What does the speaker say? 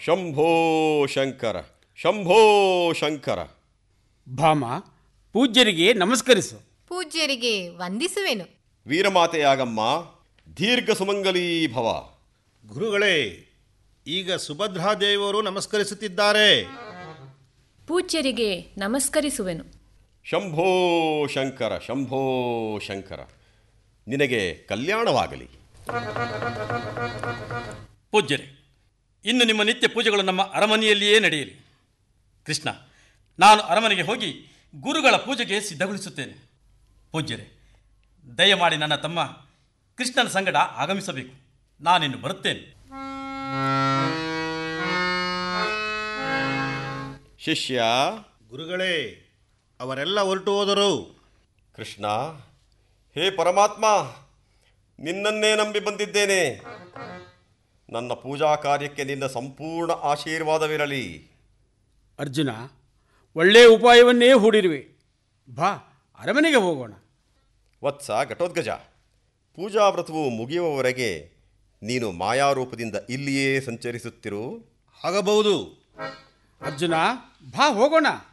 ಶಂಭೋ ಶಂಕರ ಶಂಭೋ ಶಂಕರ ಭಾಮ ಪೂಜ್ಯರಿಗೆ ನಮಸ್ಕರಿಸು ಪೂಜ್ಯರಿಗೆ ವಂದಿಸುವೆನು ವೀರಮಾತೆಯಾಗಮ್ಮ ದೀರ್ಘ ಸುಮಂಗಲೀ ಭವ ಗುರುಗಳೇ ಈಗ ಸುಭದ್ರಾದೇವಿಯವರು ನಮಸ್ಕರಿಸುತ್ತಿದ್ದಾರೆ ಪೂಜ್ಯರಿಗೆ ನಮಸ್ಕರಿಸುವೆನು ಶಂಭೋ ಶಂಕರ ಶಂಭೋ ಶಂಕರ ನಿನಗೆ ಕಲ್ಯಾಣವಾಗಲಿ ಪೂಜ್ಯರೇ ಇನ್ನು ನಿಮ್ಮ ನಿತ್ಯ ಪೂಜೆಗಳು ನಮ್ಮ ಅರಮನೆಯಲ್ಲಿಯೇ ನಡೆಯಲಿ ಕೃಷ್ಣ ನಾನು ಅರಮನೆಗೆ ಹೋಗಿ ಗುರುಗಳ ಪೂಜೆಗೆ ಸಿದ್ಧಗೊಳಿಸುತ್ತೇನೆ ಪೂಜ್ಯರೇ ದಯಮಾಡಿ ನನ್ನ ತಮ್ಮ ಕೃಷ್ಣನ ಸಂಗಡ ಆಗಮಿಸಬೇಕು ನಾನಿನ್ನು ಬರುತ್ತೇನೆ ಶಿಷ್ಯ ಗುರುಗಳೇ ಅವರೆಲ್ಲ ಹೊರಟು ಹೋದರು ಕೃಷ್ಣ ಹೇ ಪರಮಾತ್ಮ ನಿನ್ನನ್ನೇ ನಂಬಿ ಬಂದಿದ್ದೇನೆ ನನ್ನ ಪೂಜಾ ಕಾರ್ಯಕ್ಕೆ ನಿನ್ನ ಸಂಪೂರ್ಣ ಆಶೀರ್ವಾದವಿರಲಿ ಅರ್ಜುನ ಒಳ್ಳೆಯ ಉಪಾಯವನ್ನೇ ಹೂಡಿರುವೆ ಬಾ ಅರಮನೆಗೆ ಹೋಗೋಣ ವತ್ಸ ಘಟೋದ್ಗಜ ಪೂಜಾ ವ್ರತವು ಮುಗಿಯುವವರೆಗೆ ನೀನು ಮಾಯಾರೂಪದಿಂದ ಇಲ್ಲಿಯೇ ಸಂಚರಿಸುತ್ತಿರು ಆಗಬಹುದು ಅರ್ಜುನ ಬಾ ಹೋಗೋಣ